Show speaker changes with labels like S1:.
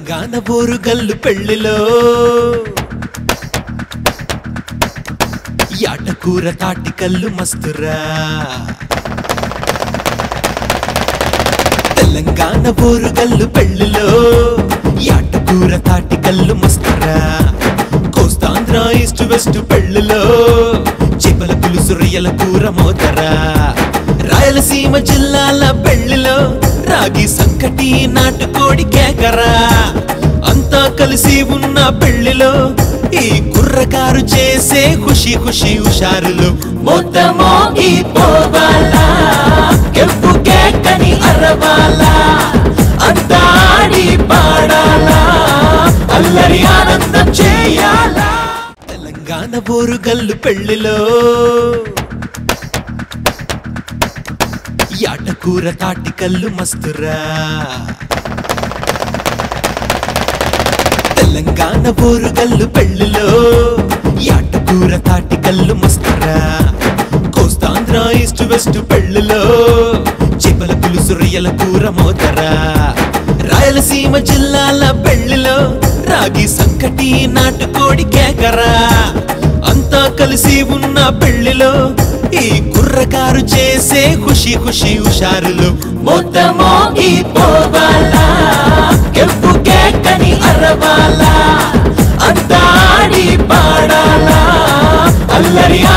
S1: తెలంగాణ బోరుగల్లు పెళ్లిలో యాటకూర తాటికల్లు మస్తురా తెలంగాణ బోరుగల్లు పెళ్లిలో యాటకూర తాటికల్లు మస్తురా కోస్తాంధ్ర ఈస్ట్ వెస్ట్ పెళ్లిలో చిపల పులుసు రొయ్యల కూర మోతరా రాయలసీమ జిల్లాల పెళ్లిలో రాగి సంకటి నాటుకోడి కేకరా అంతా కలిసి ఉన్న పెళ్లిలో ఈ కుర్రకారు చేసే ఖుషి ఖుషి హుషారులు మొత్తమో ఈ పోవాలా కెంపు కేకని అరవాలా అంతా ఆడి పాడాలా అల్లరి ఆనందం చేయాలా తెలంగాణ బోరుగల్లు పెళ్లిలో యాటకూర తాటికల్లు మస్తురా తెలంగాణ బోరుగల్లు పెళ్లిలో యాటకూర తాటికల్లు మస్తురా కోస్తాంధ్ర ఈస్ట్ వెస్ట్ పెళ్లిలో చిపల పులుసు రొయ్యల కూర మోతరా రాయలసీమ జిల్లాల పెళ్లిలో రాగి సంకటి నాటుకోడి కేకరా అంతా కలిసి ఉన్న పెళ్లిలో ఈ కుర్రకారు చేసే ఖుషి ఖుషి హుషారులు మొత్తమో ఈ పోవాలా కెంపు కేకని అరవాలా అంతా ఆడి పాడాలా అల్లరి